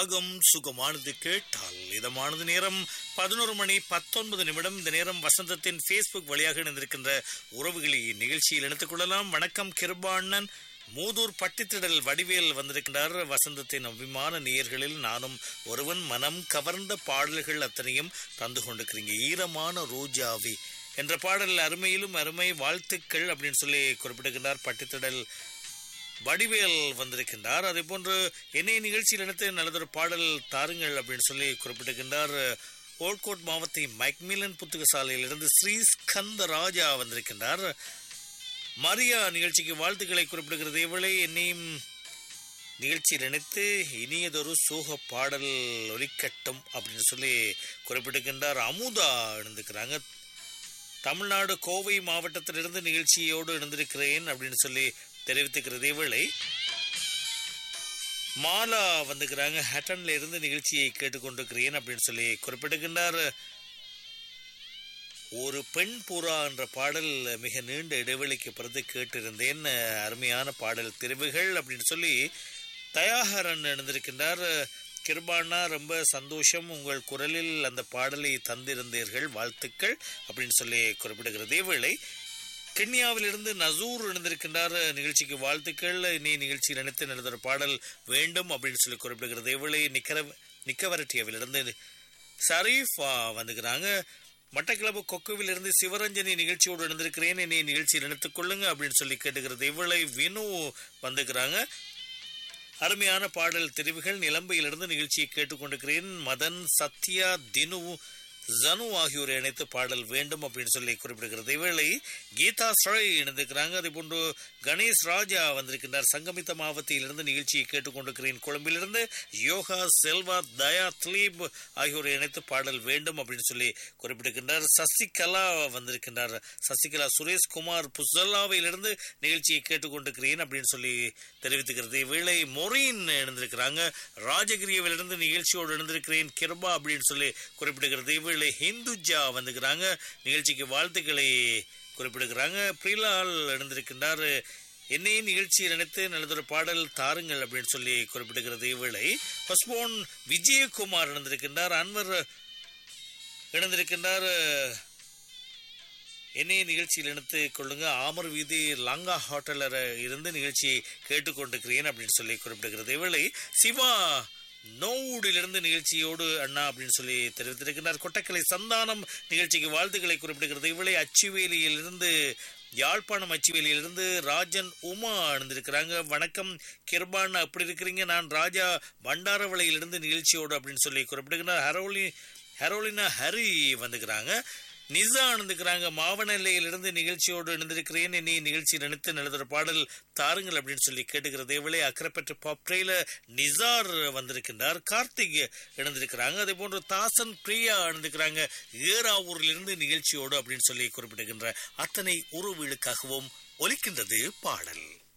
ராகம் சுகமானது கேட்டால் இதமானது நேரம் பதினோரு மணி பத்தொன்பது நிமிடம் இந்த நேரம் வசந்தத்தின் ஃபேஸ்புக் வழியாக இணைந்திருக்கின்ற உறவுகளை நிகழ்ச்சியில் இணைத்துக் கொள்ளலாம் வணக்கம் கிருபாண்ணன் மூதூர் பட்டித்திடல் வடிவேல் வந்திருக்கின்றார் வசந்தத்தின் அபிமான நேயர்களில் நானும் ஒருவன் மனம் கவர்ந்த பாடல்கள் அத்தனையும் தந்து கொண்டிருக்கிறீங்க ஈரமான ரோஜாவே என்ற பாடல் அருமையிலும் அருமை வாழ்த்துக்கள் அப்படின்னு சொல்லி குறிப்பிடுகின்றார் பட்டித்திடல் வடிவேல் வந்திருக்கின்றார் அதே போன்று என்னை நிகழ்ச்சியில் எடுத்து நல்லதொரு பாடல் தாருங்கள் அப்படின்னு சொல்லி குறிப்பிட்டிருக்கின்றார் ஓல்கோட் மாவட்ட மைக்மிலன் புத்தக சாலையிலிருந்து ஸ்ரீ ஸ்கந்த ராஜா வந்திருக்கின்றார் மரியா நிகழ்ச்சிக்கு வாழ்த்துக்களை குறிப்பிடுகிறது இவளை என்னையும் நிகழ்ச்சியில் இணைத்து இனியதொரு சோக பாடல் ஒலிக்கட்டும் அப்படின்னு சொல்லி குறிப்பிட்டிருக்கின்றார் அமுதா இருந்துக்கிறாங்க தமிழ்நாடு கோவை மாவட்டத்திலிருந்து நிகழ்ச்சியோடு இணைந்திருக்கிறேன் அப்படின்னு சொல்லி தெரிவித்துக்கிறது இவளை மாலா வந்துக்கிறாங்க ஹட்டன்ல இருந்து நிகழ்ச்சியை கேட்டுக்கொண்டிருக்கிறேன் அப்படின்னு சொல்லி குறிப்பிடுகின்றார் ஒரு பெண் புறா என்ற பாடல் மிக நீண்ட இடைவெளிக்கு பிறகு கேட்டிருந்தேன் அருமையான பாடல் தெரிவுகள் அப்படின்னு சொல்லி தயாகரன் எழுந்திருக்கின்றார் கிருபானா ரொம்ப சந்தோஷம் உங்கள் குரலில் அந்த பாடலை தந்திருந்தீர்கள் வாழ்த்துக்கள் அப்படின்னு சொல்லி குறிப்பிடுகிறது இவ்வேளை கென்யாவிலிருந்து நசூர் இணைந்திருக்கின்றார் நிகழ்ச்சிக்கு வாழ்த்துக்கள் நீ நிகழ்ச்சியில் நினைத்து நடந்த பாடல் வேண்டும் அப்படின்னு சொல்லி குறிப்பிடுகிறது இவளை நிக்கர நிக்கவரட்டியவிலிருந்து ஷரீஃபா வந்துக்கிறாங்க மட்டக்கிளப்பு கொக்குவிலிருந்து சிவரஞ்சனி நிகழ்ச்சியோடு இணைந்திருக்கிறேன் என்னை நிகழ்ச்சியில் நினைத்துக் கொள்ளுங்க அப்படின்னு சொல்லி கேட்டுக்கிறது இவளை வினு வந்துக்கிறாங்க அருமையான பாடல் தெரிவுகள் நிலம்பையிலிருந்து நிகழ்ச்சியை கேட்டுக்கொண்டிருக்கிறேன் மதன் சத்யா தினு ஜனு ஆகியோரை இணைத்து பாடல் வேண்டும் அப்படின்னு சொல்லி குறிப்பிடுகிறது இவேளை கீதா ஸ்ரய் இணைந்திருக்கிறாங்க அதே போன்று கணேஷ் ராஜா வந்திருக்கின்றார் சங்கமித்த மாவட்டத்திலிருந்து நிகழ்ச்சியை கேட்டுக்கொண்டிருக்கிறேன் கொழும்பிலிருந்து யோகா செல்வா தயா திலீப் ஆகியோரை இணைத்து பாடல் வேண்டும் அப்படின்னு சொல்லி குறிப்பிடுகின்றார் சசிகலா வந்திருக்கின்றார் சசிகலா சுரேஷ்குமார் புசல்லாவிலிருந்து நிகழ்ச்சியை கேட்டுக்கொண்டிருக்கிறேன் அப்படின்னு சொல்லி தெரிவித்துக்கிறது இவ்வேளை மொரீன் இணைந்திருக்கிறாங்க ராஜகிரியவிலிருந்து நிகழ்ச்சியோடு இணைந்திருக்கிறேன் கிருபா அப்படின்னு சொல்லி குறிப்பிடுகிறது இவ்வேளை ஹிந்துஜா வந்துக்கிறாங்க நிகழ்ச்சிக்கு வாழ்த்துக்களை குறிப்பிடுகிறாங்க பிரிலால் இணைந்திருக்கின்றார் என்னை நிகழ்ச்சியில் நினைத்து நல்லதொரு பாடல் தாருங்கள் அப்படின்னு சொல்லி குறிப்பிடுகிறது இவ்வேளை ஹஸ்போன் விஜயகுமார் இணைந்திருக்கின்றார் அன்வர் இணைந்திருக்கின்றார் என்னை நிகழ்ச்சியில் இணைத்து கொள்ளுங்க ஆமர் வீதி லங்கா ஹோட்டலர் இருந்து நிகழ்ச்சியை கேட்டுக்கொண்டிருக்கிறேன் அப்படின்னு சொல்லி குறிப்பிடுகிறது இவளை சிவா நோவுடிலிருந்து நிகழ்ச்சியோடு அண்ணா அப்படின்னு சொல்லி தெரிவித்திருக்கிறார் கொட்டக்கலை சந்தானம் நிகழ்ச்சிக்கு வாழ்த்துக்களை குறிப்பிடுகிறது இவளை அச்சுவேலியிலிருந்து யாழ்ப்பாணம் அச்சுவேலியிலிருந்து ராஜன் உமா அணிந்திருக்கிறாங்க வணக்கம் கிருபான் அப்படி இருக்கிறீங்க நான் ராஜா பண்டாரவளையிலிருந்து நிகழ்ச்சியோடு அப்படின்னு சொல்லி குறிப்பிடுகிறார் ஹரோலி ஹரோலினா ஹரி வந்துக்கிறாங்க நிசா அணிந்துக்கிறாங்க மாவனல்லையிலிருந்து நிகழ்ச்சியோடு இணைந்திருக்கிறேன் நீ நிகழ்ச்சி நினைத்து நடத்துகிற பாடல் தாருங்கள் அப்படின்னு சொல்லி கேட்டுக்கிறது இவளே அக்கறைப்பற்ற பாப்ட்ரையில நிசார் வந்திருக்கின்றார் கார்த்திக் இணைந்திருக்கிறாங்க அதே போன்று தாசன் பிரியா இணைந்திருக்கிறாங்க ஏராவூரிலிருந்து நிகழ்ச்சியோடு அப்படின்னு சொல்லி குறிப்பிடுகின்ற அத்தனை உறவுகளுக்காகவும் ஒலிக்கின்றது பாடல்